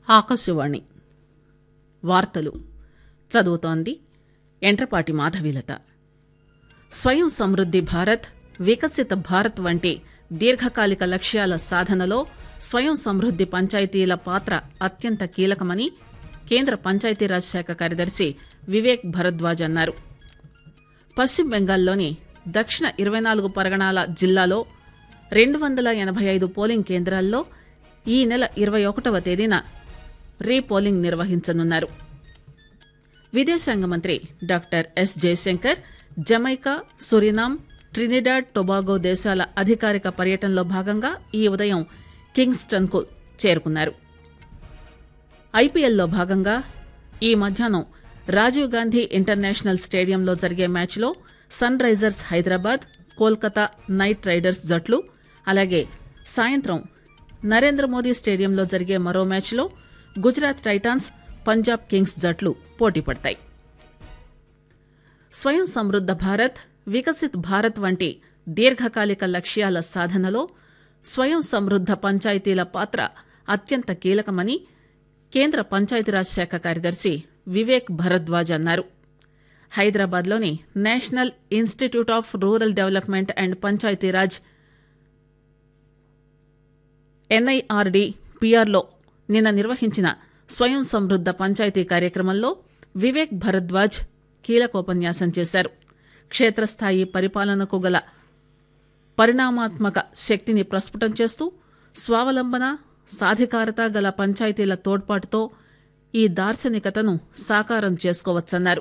ఆకాశవాణి వార్తలు చదువుతోంది ఎంట్రపాటి మాధవీలత స్వయం సమృద్ది భారత్ వికసిత భారత్ వంటి దీర్ఘకాలిక లక్ష్యాల సాధనలో స్వయం సమృద్ది పంచాయతీల పాత్ర అత్యంత కీలకమని కేంద్ర పంచాయతీరాజ్ శాఖ కార్యదర్శి వివేక్ భరద్వాజ్ అన్నారు పశ్చిమ బెంగాల్లోని దక్షిణ ఇరవై నాలుగు పరగణాల జిల్లాలో రెండు వందల ఎనభై ఐదు పోలింగ్ కేంద్రాల్లో ఈ నెల ఇరవై ఒకటవ తేదీన రీపోలింగ్ నిర్వహించనున్నారు విదేశాంగ మంత్రి doctor S Jaishankar Jamaica Suriname Trinidad Tobago దేశాల అధికారిక పర్యటనలో భాగంగా ఈ ఉదయం కింగ్స్టన్ కు చేరుకున్నారు ఐపీఎల్లో భాగంగా ఈ మధ్యాహ్నం రాజీవ్ గాంధీ ఇంటర్నేషనల్ స్టేడియంలో జరిగే మ్యాచ్లో Sunrisers Hyderabad Kolkata Knight Riders జట్లు అలాగే సాయంత్రం నరేంద్ర మోదీ స్టేడియంలో జరిగే మరో మ్యాచ్లో గుజరాత్ టైటాన్స్ పంజాబ్ కింగ్స్ జట్లు పోటీ పడతాయి స్వయం సమృద్ద భారత్ వికసిత్ భారత్ వంటి దీర్ఘకాలిక లక్ష్యాల సాధనలో స్వయం సమృద్ద పంచాయతీల పాత్ర అత్యంత కీలకమని కేంద్ర పంచాయతీరాజ్ శాఖ కార్యదర్శి వివేక్ భరద్వాజ్ అన్నారు హైదరాబాద్లోని National Institute of Rural Development and Panchayati Raj NIRD పిఆర్లో నిన్న నిర్వహించిన స్వయం సమృద్ద పంచాయతీ కార్యక్రమంలో వివేక్ భరద్వాజ్ కీలకోపన్యాసం చేశారు క్షేత్రస్థాయి పరిపాలనకు గల పరిణామాత్మక శక్తిని ప్రస్ఫుటం చేస్తూ స్వావలంబన సాధికారత గల పంచాయతీల తోడ్పాటుతో ఈ దార్శనికతను సాకారం చేసుకోవచ్చన్నారు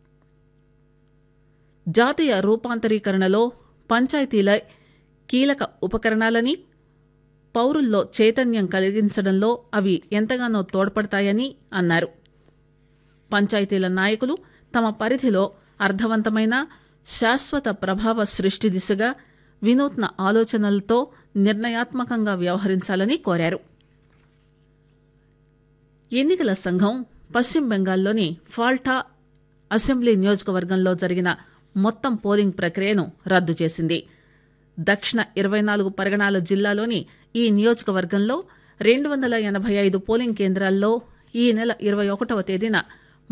జాతీయ రూపాంతరీకరణలో పంచాయతీల కీలక ఉపకరణాలని పౌరుల్లో చైతన్యం కలిగించడంలో అవి ఎంతగానో తోడ్పడతాయని అన్నారు పంచాయతీల నాయకులు తమ పరిధిలో అర్థవంతమైన శాశ్వత ప్రభావ సృష్టి దిశగా వినూత్న ఆలోచనలతో నిర్ణయాత్మకంగా వ్యవహరించాలని కోరారు ఎన్నికల సంఘం పశ్చిమ బెంగాల్లోని ఫాల్టా అసెంబ్లీ నియోజకవర్గంలో జరిగిన మొత్తం పోలింగ్ ప్రక్రియను రద్దు చేసింది దక్షిణ ఇరవై నాలుగు పరగణాల జిల్లాలోని ఈ నియోజకవర్గంలో రెండు వందల ఎనభై ఐదు పోలింగ్ కేంద్రాల్లో ఈ నెల ఇరవై ఒకటవ తేదీన